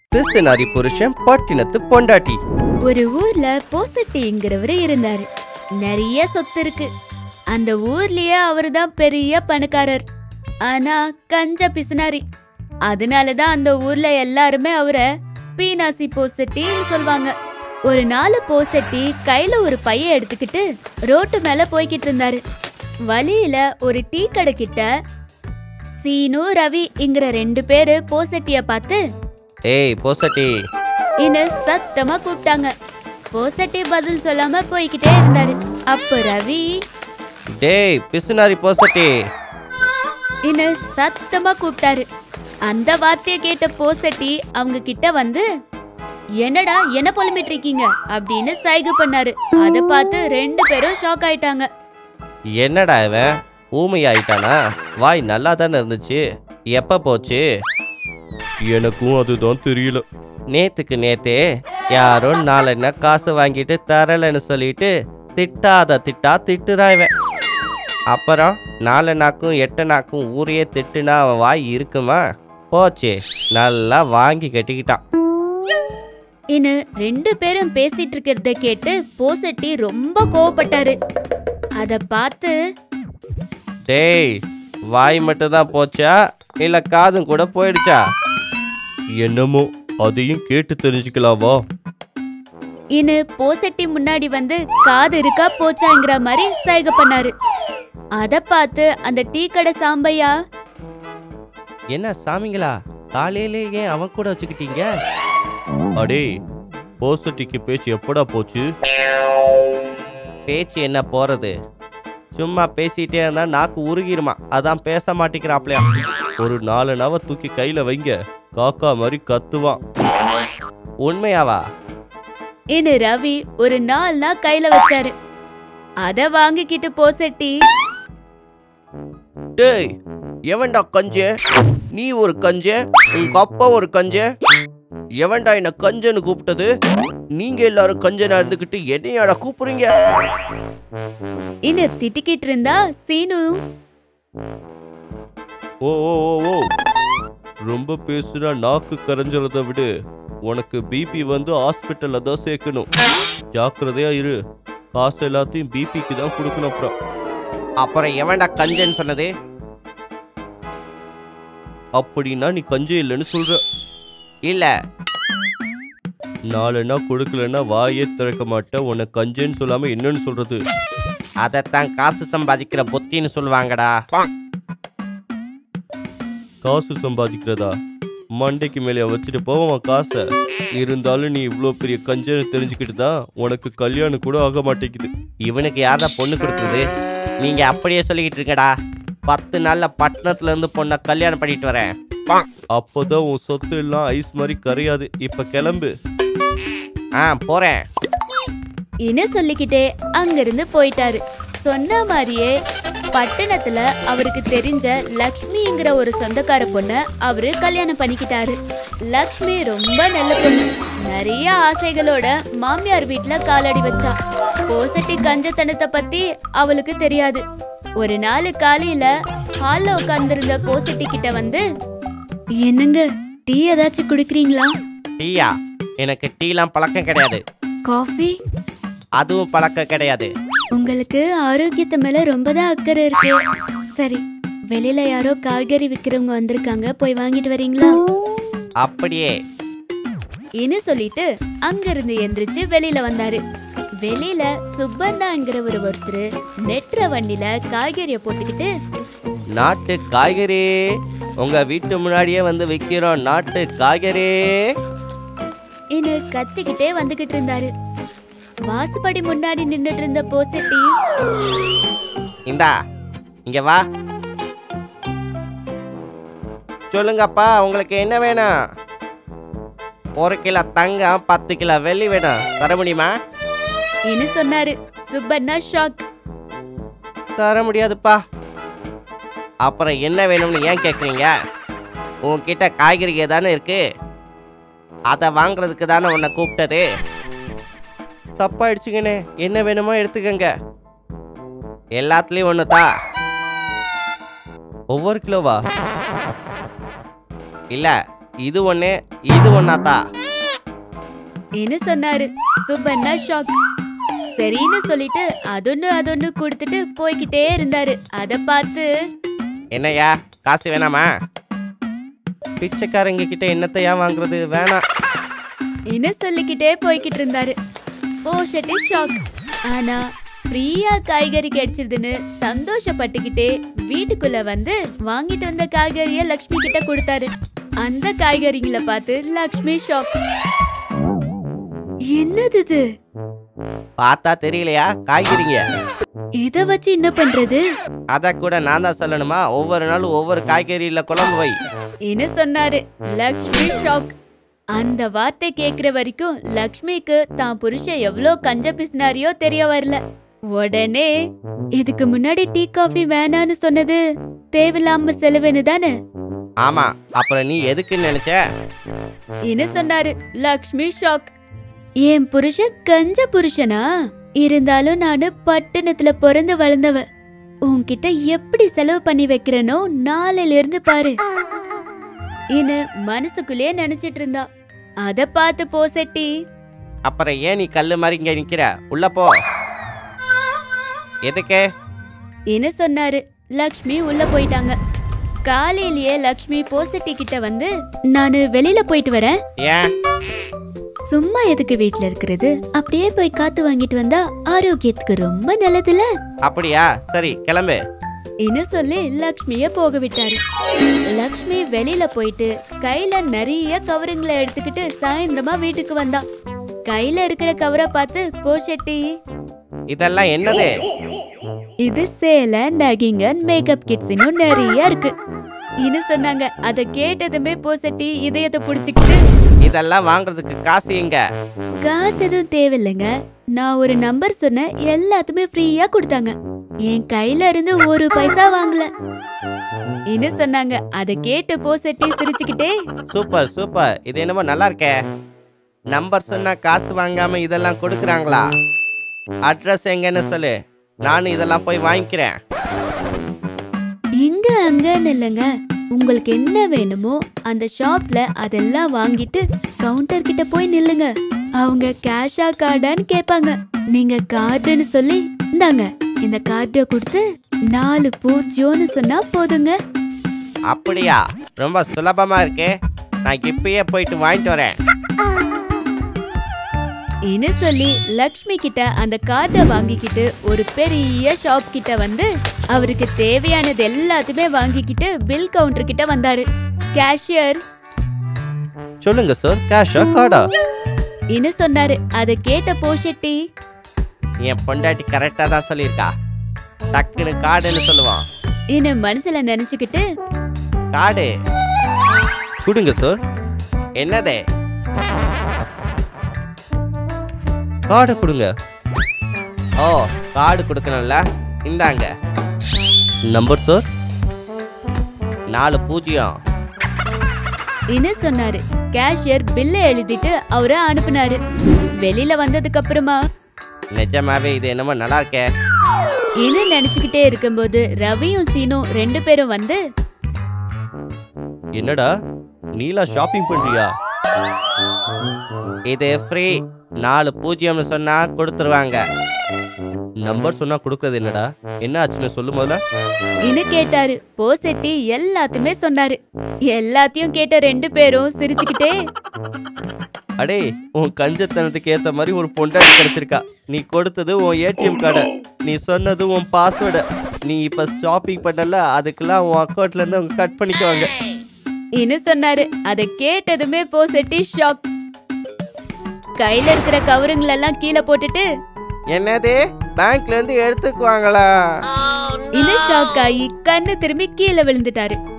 பிசுனாரி புருஷன் பட்டினத்து பொண்டாட்டி ஒரு ஊர்ல போசட்டிங்கிறவரு இருந்தாரு நிறைய சொத்து இருக்கு அந்த ஊர்லயே அவருதான் பெரிய பணக்காரர் ஆனா கஞ்ச பிசுனாரி அதனாலதான் அந்த ஊர்ல எல்லாருமே அவரை பீனாசி போசட்டின்னு சொல்வாங்க ஒரு நாள் போசட்டி கையில ஒரு பைய எடுத்துக்கிட்டு ரோட்டு மேல போய்கிட்டு இருந்தாரு வழியில ஒரு டீ கடை கிட்ட சீனு ரவிங்கிற ரெண்டு பேரு போசட்டிய பார்த்து ஏய் போசட்டி இன்னு சத்தமா கூப்பிட்டாங்க போசட்டி பதில் சொல்லாம போய்கிட்டே இருந்தாரு அப்ப ரவி டேய் பிசுனாரி போசட்டி இன்னு சத்தமா கூப்பிட்டாரு அந்த வார்த்தைய கேட்ட போசட்டி அவங்க கிட்ட வந்து என்னடா என்ன புலம்பிட்டு இருக்கீங்க அப்படின்னு சைகை பண்ணாரு அத பார்த்து ரெண்டு பேரும் ஷாக் ஆயிட்டாங்க என்னடா இவன் ஊமை ஆயிட்டானா வாய் நல்லா தானே இருந்துச்சு எப்ப போச்சு எனக்கும் அதுதான் தெரியல நேத்துக்கு நேத்தே யாரோ நாலெண்ண காசு வாங்கிட்டு தரலன்னு சொல்லிட்டு திட்டாத திட்டா திட்டுறான் இவன் அப்புறம் நாலு நாக்கும் எட்டு நாக்கும் ஊரையே திட்டுனா அவன் வாய் இருக்குமா போச்சு நல்லா வாங்கி கட்டிக்கிட்டான் இன்னு ரெண்டு பேரும் பேசிட்டு இருக்கிறத கேட்டு போசட்டி ரொம்ப கோவப்பட்டாரு அத பார்த்து டேய் வாய் மட்டும்தான் போச்சா இல்ல காதும் கூட போயிடுச்சா என்னமோ அதையும் கேட்டு தெரிஞ்சுக்கலாம் வா இன்னு போசட்டி முன்னாடி வந்து காது இருக்கா போச்சாங்கிற மாதிரி சைகை பண்ணாரு அத பார்த்து அந்த டீ கடை சாம்பையா என்ன சாமிங்களா காலையிலே ஏன் அவன் கூட வச்சுக்கிட்டீங்க அடே போசட்டிக்கு பேச்சு எப்படா போச்சு பேச்சு என்ன போறது சும்மா பேசிட்டே இருந்தா நாக்கு உருகிருமா அதான் பேச மாட்டேங்கிறாப்லையா ஒரு நாலு நவ தூக்கி கையில வைங்க காக்கா மாதிரி கத்துவான் உண்மையாவா இன்னு ரவி ஒரு நாள்னா கையில வச்சாரு அத வாங்கிக்கிட்டு போசட்டி டேய் எவன்டா கஞ்சே நீ ஒரு கஞ்சே உங்க அப்பா ஒரு கஞ்சே எவன்டா என்ன கஞ்சன்னு கூப்பிட்டது நீங்க எல்லாரும் கஞ்சனா இருந்துகிட்டு என்னையாடா கூப்பிடுறீங்க இன்னு திட்டிக்கிட்டு இருந்தா சீனு ஓ ஓ ஓ ஓ ரொம்ப பேசுனா நாக்கு கரைஞ்சறத விடு உனக்கு பிபி வந்து ஹாஸ்பிட்டல்ல தான் சேர்க்கணும் ஜாக்கிரதையா இரு காசு எல்லாத்தையும் பிபிக்கு தான் கொடுக்கணும் அப்புறம் அப்புறம் எவன்டா கஞ்சன்னு சொன்னது அப்படின்னா நீ கஞ்சே இல்லைன்னு சொல்ற இல்ல நாலுனா கொடுக்கலன்னா வாயே திறக்க மாட்டேன் உன்னை கஞ்சேன்னு சொல்லாம என்னன்னு சொல்றது அதைத்தான் காசு சம்பாதிக்கிற புத்தின்னு சொல்லுவாங்கடா காசு சம்பாதிக்கிறதா மண்டைக்கு மேலே வச்சுட்டு போவான் காசை இருந்தாலும் நீ இவ்வளோ பெரிய கஞ்சன்னு தெரிஞ்சுக்கிட்டு தான் உனக்கு கல்யாணம் கூட ஆக மாட்டேங்குது இவனுக்கு யாரா பொண்ணு கொடுக்குறது நீங்க அப்படியே சொல்லிக்கிட்டு இருக்கடா பத்து நாள்ல பட்டணத்துல இருந்து பொண்ணை கல்யாணம் பண்ணிட்டு வரேன் அப்போதான் உன் சொத்து எல்லாம் ஐஸ் மாதிரி கரையாது இப்ப கிளம்பு ஆ போறேன் இன்னு சொல்லிக்கிட்டே அங்கிருந்து போயிட்டாரு சொன்ன மாதிரியே பட்டணத்துல அவருக்கு தெரிஞ்ச லக்ஷ்மிங்கிற ஒரு சொந்தக்கார பொண்ண அவரு கல்யாணம் பண்ணிக்கிட்டாரு லக்ஷ்மி ரொம்ப நல்ல பொண்ணு நிறைய ஆசைகளோட மாமியார் வீட்ல காலடி வச்சா போசட்டி கஞ்சத்தனத்தை பத்தி அவளுக்கு தெரியாது ஒரு நாள் காலையில ஹால்ல உட்கார்ந்திருந்த போசட்டி கிட்ட வந்து என்னங்க டீ ஏதாச்சும் குடிக்கிறீங்களா டீயா எனக்கு டீலாம் பழக்கம் கிடையாது காஃபி அதுவும் பழக்கம் கிடையாது உங்களுக்கு ஆரோக்கியத்து மேல ரொம்ப தான் அக்கறை இருக்கு சரி வெளியில யாரோ காய்கறி விக்கிறவங்க வந்திருக்காங்க போய் வாங்கிட்டு வரீங்களா அப்படியே இன்னு சொல்லிட்டு அங்கிருந்து எந்திரிச்சு வெளியில வந்தாரு வெளியில சுப்பண்ணாங்கிற ஒரு ஒருத்தர் நெட்ற வண்டியில காய்கறிய போட்டுக்கிட்டு நாட்டு காய்கறி உங்க வீட்டு முன்னாடியே வந்து விற்கிறோம் நாட்டு காய்கறி இன்னு கத்திக்கிட்டே வந்துகிட்டு இருந்தாரு வாசுபடி முன்னாடி நின்னுட்டு இருந்த போசட்டி இந்தா இங்க வா சொல்லுங்கப்பா உங்களுக்கு என்ன வேணும் ஒரு கிலோ தங்கம் பத்து கிலோ வெள்ளி வேணும் தர முடியுமா இன்னு சொன்னாரு சுப்பண்ணா ஷாக் தர முடியாதுப்பா அப்புறம் என்ன வேணும்னு ஏன் கேட்குறீங்க உன்கிட்ட காய்கறி தானே இருக்கு அதை வாங்குறதுக்கு தானே உன்னை கூப்பிட்டது தப்பாயிடுச்சுங்கண்ணே என்ன வேணுமோ எடுத்துக்கங்க எல்லாத்துலேயும் ஒன்று தான் ஒவ்வொரு கிலோவா இல்லை இது ஒண்ணு இது ஒன்னாத்தா என்ன சொன்னாரு சுப்பண்ணா ஷாக் சரின்னு சொல்லிட்டு அதொன்னு அதொன்னு கொடுத்துட்டு போய்கிட்டே இருந்தாரு அத பார்த்து என்னய்யா காசு வேணாமா பிச்சைக்காரங்க கிட்ட என்னத்தையா வாங்குறது வேணாம் என்ன சொல்லிக்கிட்டே போய்கிட்டு இருந்தாரு போஷட்டி ஷாக் ஆனா ஃப்ரீயா காய்கறி கிடைச்சதுன்னு சந்தோஷப்பட்டுக்கிட்டே வீட்டுக்குள்ள வந்து வாங்கிட்டு வந்த காய்கறிய லக்ஷ்மி கிட்ட கொடுத்தாரு அந்த காய்கறிகளை பார்த்து லக்ஷ்மி ஷாக் என்னது இது பார்த்தா தெரியலையா காய்கறிங்க இத வச்சு என்ன பண்றது அத கூட நான் தான் சொல்லணுமா ஒவ்வொரு நாளும் ஒவ்வொரு காய்கறியில குழம்பு வை என்ன சொன்னாரு லக்ஷ்மி ஷாக் அந்த வார்த்தை கேக்குற வரைக்கும் லக்ஷ்மிக்கு தான் புருஷன் எவ்வளோ கஞ்ச பிசினாரியோ தெரிய வரல உடனே இதுக்கு முன்னாடி டீ காஃபி வேணான்னு சொன்னது தேவையில்லாம செலவுன்னு தானே ஆமா அப்புறம் நீ எதுக்குன்னு நினைச்ச என்ன சொன்னாரு லக்ஷ்மி ஷாக் என் புருஷன் கஞ்ச புருஷனா இருந்தாலும் நானு பட்டணத்துல பிறந்து வளர்ந்தவ உன்கிட்ட எப்படி செலவு பண்ணி வைக்கிறனோ நாளையில இருந்து பாரு இன்னு மனசுக்குள்ளேயே நினைச்சிட்டு இருந்தா அத பார்த்து போசெட்டி அப்புறம் ஏன் நீ கல்லு மாதிரி இங்க நிக்கிற உள்ள போ எதுக்கு என்ன சொன்னாரு லக்ஷ்மி உள்ள போயிட்டாங்க காலையிலேயே லக்ஷ்மி போசெட்டி கிட்ட வந்து நானு வெளியில போயிட்டு வரேன் ஏன் சும்மா எதுக்கு வீட்ல இருக்கிறது அப்படியே போய் காத்து வாங்கிட்டு வந்தா ஆரோக்கியத்துக்கு ரொம்ப நல்லதுல அப்படியா சரி கிளம்பு என்ன சொல்லி லக்ஷ்மிய போக விட்டாரு லக்ஷ்மி வெளியில போயிட்டு கையில நிறைய கவருங்களை எடுத்துக்கிட்டு சாயந்தரமா வீட்டுக்கு வந்தா கையில இருக்கிற கவரை பார்த்து போஷெட்டி இதெல்லாம் என்னது இது சேலை நகைங்க மேக்கப் கிட்ஸ் இன்னும் நிறைய இருக்கு இன்னும் சொன்னாங்க அத கேட்டதுமே போசட்டி இதயத்தை புடிச்சுக்கிட்டு இதெல்லாம் வாங்குறதுக்கு காசு எங்க காசு எதுவும் தேவையில்லைங்க நான் ஒரு நம்பர் சொன்னேன் எல்லாத்துமே ஃப்ரீயா கொடுத்தாங்க என் கையில இருந்து ஒரு பைசா வாங்கல என்ன சொன்னாங்க அத கேட்டு போசட்டி சிரிச்சுக்கிட்டே சூப்பர் சூப்பர் இது என்னமோ நல்லா இருக்கே நம்பர் சொன்னா காசு வாங்காம இதெல்லாம் கொடுக்குறாங்களா அட்ரஸ் எங்கன்னு சொல்லு நானும் இதெல்லாம் போய் வாங்கிக்கிறேன் இங்க அங்கன்னு இல்லைங்க உங்களுக்கு என்ன வேணுமோ அந்த ஷாப்ல அதெல்லாம் வாங்கிட்டு கவுண்டர் கிட்ட போய் நில்லுங்க அவங்க கேஷா கார்டான்னு கேட்பாங்க நீங்க கார்டுன்னு சொல்லி இந்தாங்க இந்த கார்டை கொடுத்து நாலு பூஜ்ஜியம்னு சொன்னா போதுங்க அப்படியா ரொம்ப சுலபமா இருக்கே நான் இப்பயே போயிட்டு வாங்கிட்டு வரேன் என்ன சொல்லி லக்ஷ்மி கிட்ட அந்த கார்டை வாங்கிக்கிட்டு ஒரு பெரிய ஷாப் கிட்ட வந்து அவருக்கு தேவையானது எல்லாத்தையுமே வாங்கிக்கிட்டு பில் கவுண்டர் கிட்ட வந்தாரு கேஷியர் சொல்லுங்க சார் கேஷா கார்டா என்ன சொன்னாரு அதை கேட்ட போஷெட்டி என் பொண்டாட்டி கரெக்டா தான் சொல்லியிருக்கா டக்குன்னு கார்டுன்னு சொல்லுவான் என்ன மனசுல நினைச்சுக்கிட்டு கார்டு கொடுங்க சார் என்னது கார்டை கொடுங்க ஓ கார்டு கொடுக்கணும்ல இந்தாங்க நம்பர் சார் நாலு பூஜ்ஜியம் என்ன சொன்னாரு கேஷியர் பில்ல எழுதிட்டு அவரை அனுப்புனாரு வெளியில வந்ததுக்கு அப்புறமா நிஜமாவே இது என்னமோ நல்லா இருக்கே என்ன நினைச்சுக்கிட்டே இருக்கும்போது ரவியும் சீனும் ரெண்டு பேரும் வந்து என்னடா நீலா ஷாப்பிங் பண்றியா இது ஃப்ரீ நாலு பூஜ்ஜியம்னு சொன்னா கொடுத்துருவாங்க நம்பர் சொன்னா கொடுக்கறது என்னடா என்ன ஆச்சுன்னு சொல்லு முதல்ல என்ன கேட்டாரு போசெட்டி எல்லாத்தையுமே சொன்னாரு எல்லாத்தையும் கேட்ட ரெண்டு பேரும் சிரிச்சுக்கிட்டே அடே உன் கஞ்சத்தனத்துக்கு ஏத்த மாதிரி ஒரு பொண்டாட்டி கிடைச்சிருக்கா நீ கொடுத்தது உன் ஏடிஎம் கார்டு நீ சொன்னது உன் பாஸ்வேர்டு நீ இப்ப ஷாப்பிங் பண்ணல அதுக்கெல்லாம் உன் அக்கௌண்ட்ல இருந்து அவங்க கட் பண்ணிக்குவாங்க என்ன சொன்னாரு அதை கேட்டதுமே போசெட்டி ஷாக் கையில இருக்கிற கவருங்களெல்லாம் கீழே போட்டுட்டு என்னது பேங்க்ல இருந்து எடுத்துக்குவாங்களா இன்னும் ஷாக் ஆகி கண்ணு திரும்பி கீழே விழுந்துட்டாரு